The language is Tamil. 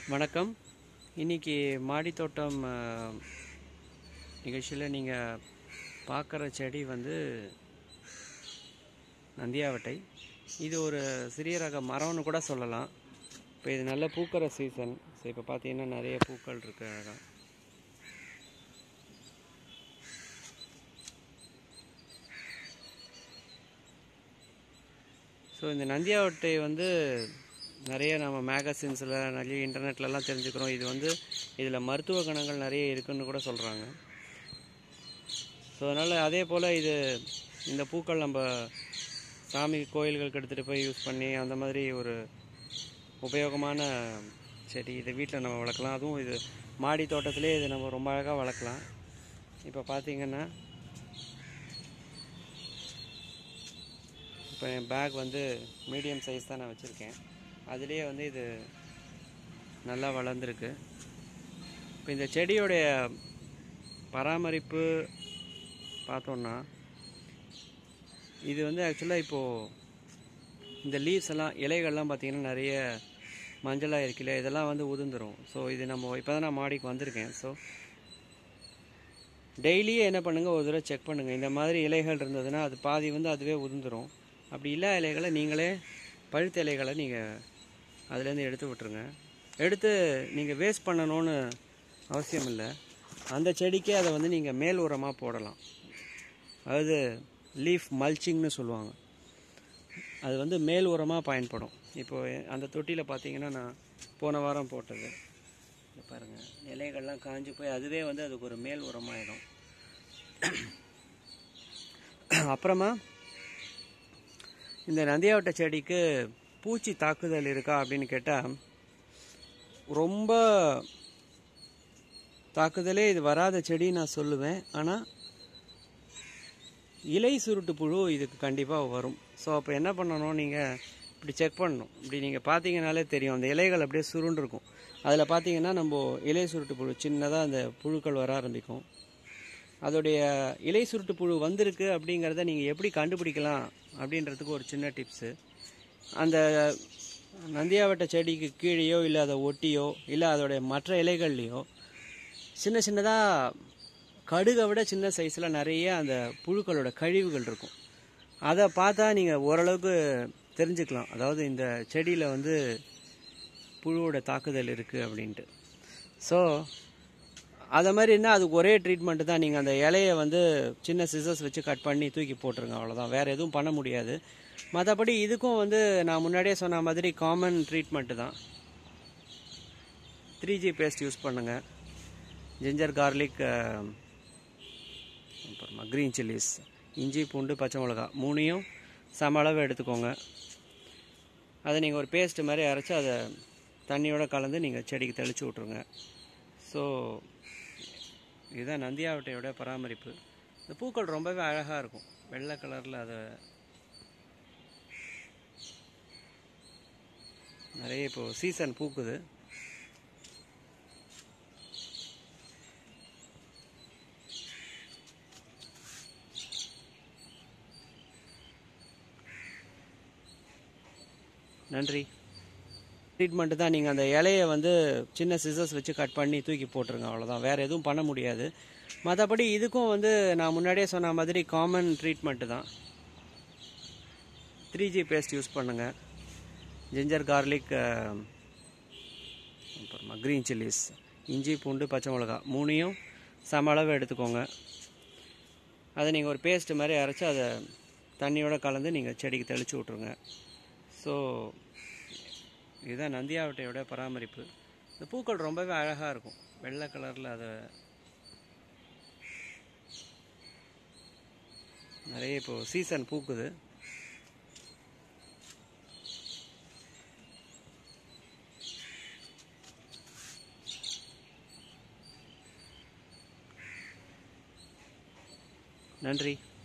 வணக்கம் இன்னைக்கு மாடித்தோட்டம் நிகழ்ச்சியில் நீங்கள் பார்க்குற செடி வந்து நந்தியாவட்டை இது ஒரு சிறிய ரக மரம்னு கூட சொல்லலாம் இப்போ இது நல்ல பூக்கிற சீசன் ஸோ இப்போ பார்த்தீங்கன்னா நிறைய பூக்கள் இருக்கு அழகா ஸோ இந்த நந்தியாவட்டை வந்து நிறைய நம்ம மேகசின்ஸில் நிறைய இன்டர்நெட்லலாம் தெரிஞ்சுக்கிறோம் இது வந்து இதில் மருத்துவ குணங்கள் நிறைய இருக்குன்னு கூட சொல்கிறாங்க ஸோ அதனால் அதே போல் இது இந்த பூக்கள் நம்ம சாமி கோயில்களுக்கு எடுத்துகிட்டு போய் யூஸ் பண்ணி அந்த மாதிரி ஒரு உபயோகமான செடி இதை வீட்டில் நம்ம வளர்க்கலாம் அதுவும் இது மாடி தோட்டத்திலே இது நம்ம ரொம்ப அழகாக வளர்க்கலாம் இப்போ பார்த்தீங்கன்னா இப்போ என் பேக் வந்து மீடியம் சைஸ் தான் நான் வச்சுருக்கேன் அதுலேயே வந்து இது நல்லா வளர்ந்துருக்கு இப்போ இந்த செடியோடைய பராமரிப்பு பார்த்தோன்னா இது வந்து ஆக்சுவலாக இப்போது இந்த லீவ்ஸ் எல்லாம் இலைகள்லாம் பார்த்திங்கன்னா நிறைய மஞ்சளாக இருக்குல்ல இதெல்லாம் வந்து உதிர்ந்துரும் ஸோ இது நம்ம இப்போ தான் நான் மாடிக்கு வந்திருக்கேன் ஸோ டெய்லியே என்ன பண்ணுங்கள் ஒரு தடவை செக் பண்ணுங்கள் இந்த மாதிரி இலைகள் இருந்ததுன்னா அது பாதி வந்து அதுவே உதிர்ந்துரும் அப்படி இல்லா இலைகளை நீங்களே பழுத்த இலைகளை நீங்கள் அதுலேருந்து எடுத்து விட்டுருங்க எடுத்து நீங்கள் வேஸ்ட் பண்ணணும்னு அவசியம் இல்லை அந்த செடிக்கே அதை வந்து நீங்கள் மேல் உரமாக போடலாம் அதாவது லீஃப் மல்ச்சிங்னு சொல்லுவாங்க அது வந்து மேல் உரமாக பயன்படும் இப்போது அந்த தொட்டியில் பார்த்தீங்கன்னா நான் போன வாரம் போட்டது இங்க பாருங்கள் இலைகள்லாம் காஞ்சு போய் அதுவே வந்து அதுக்கு ஒரு மேல் உரமாயிடும் அப்புறமா இந்த நந்தியாவட்ட செடிக்கு பூச்சி தாக்குதல் இருக்கா அப்படின்னு கேட்டால் ரொம்ப தாக்குதலே இது வராத செடி நான் சொல்லுவேன் ஆனால் இலை சுருட்டு புழு இதுக்கு கண்டிப்பாக வரும் ஸோ அப்போ என்ன பண்ணணும் நீங்கள் இப்படி செக் பண்ணணும் இப்படி நீங்கள் பார்த்தீங்கனாலே தெரியும் அந்த இலைகள் அப்படியே சுருண்டு இருக்கும் அதில் பார்த்தீங்கன்னா நம்ம இலை சுருட்டு புழு சின்னதாக அந்த புழுக்கள் வர ஆரம்பிக்கும் அதோடைய இலை சுருட்டு புழு வந்திருக்கு அப்படிங்கிறத நீங்கள் எப்படி கண்டுபிடிக்கலாம் அப்படின்றதுக்கு ஒரு சின்ன டிப்ஸு அந்த நந்தியாவட்ட செடிக்கு கீழேயோ இல்லை அதை ஒட்டியோ இல்லை அதோடைய மற்ற இலைகள்லையோ சின்ன சின்னதாக கடுகை விட சின்ன சைஸில் நிறைய அந்த புழுக்களோட கழிவுகள் இருக்கும் அதை பார்த்தா நீங்கள் ஓரளவுக்கு தெரிஞ்சுக்கலாம் அதாவது இந்த செடியில் வந்து புழுவோட தாக்குதல் இருக்குது அப்படின்ட்டு ஸோ அதை மாதிரி இருந்தால் அதுக்கு ஒரே ட்ரீட்மெண்ட்டு தான் நீங்கள் அந்த இலையை வந்து சின்ன சிசர்ஸ் வச்சு கட் பண்ணி தூக்கி போட்டுருங்க அவ்வளோதான் வேறு எதுவும் பண்ண முடியாது மற்றபடி இதுக்கும் வந்து நான் முன்னாடியே சொன்ன மாதிரி காமன் ட்ரீட்மெண்ட்டு தான் த்ரீ ஜி பேஸ்ட் யூஸ் பண்ணுங்கள் ஜிஞ்சர் கார்லிக் அப்புறமா க்ரீன் சில்லிஸ் இஞ்சி பூண்டு பச்சை மிளகா மூணையும் சம அளவு எடுத்துக்கோங்க அதை நீங்கள் ஒரு பேஸ்ட் மாதிரி அரைச்சி அதை தண்ணியோட கலந்து நீங்கள் செடிக்கு தெளித்து விட்ருங்க ஸோ இதுதான் நந்தியாவட்டையோட பராமரிப்பு இந்த பூக்கள் ரொம்பவே அழகாக இருக்கும் வெள்ளை கலரில் அதை நிறைய இப்போ சீசன் பூக்குது நன்றி ட்ரீட்மெண்ட்டு தான் நீங்கள் அந்த இலையை வந்து சின்ன சிசர்ஸ் வச்சு கட் பண்ணி தூக்கி போட்டுருங்க அவ்வளோதான் வேறு எதுவும் பண்ண முடியாது மற்றபடி இதுக்கும் வந்து நான் முன்னாடியே சொன்ன மாதிரி காமன் ட்ரீட்மெண்ட்டு தான் த்ரீ ஜி பேஸ்ட் யூஸ் பண்ணுங்கள் ஜிஞ்சர் கார்லிக் அப்புறமா க்ரீன் சில்லிஸ் இஞ்சி பூண்டு பச்சை மிளகா மூணையும் சம அளவு எடுத்துக்கோங்க அதை நீங்கள் ஒரு பேஸ்ட் மாதிரி அரைச்சி அதை தண்ணியோட கலந்து நீங்கள் செடிக்கு தெளித்து விட்ருங்க ஸோ இதுதான் நந்தியாவட்டையோட பராமரிப்பு இந்த பூக்கள் ரொம்பவே அழகாக இருக்கும் வெள்ளை கலரில் அதை நிறைய இப்போ சீசன் பூக்குது நன்றி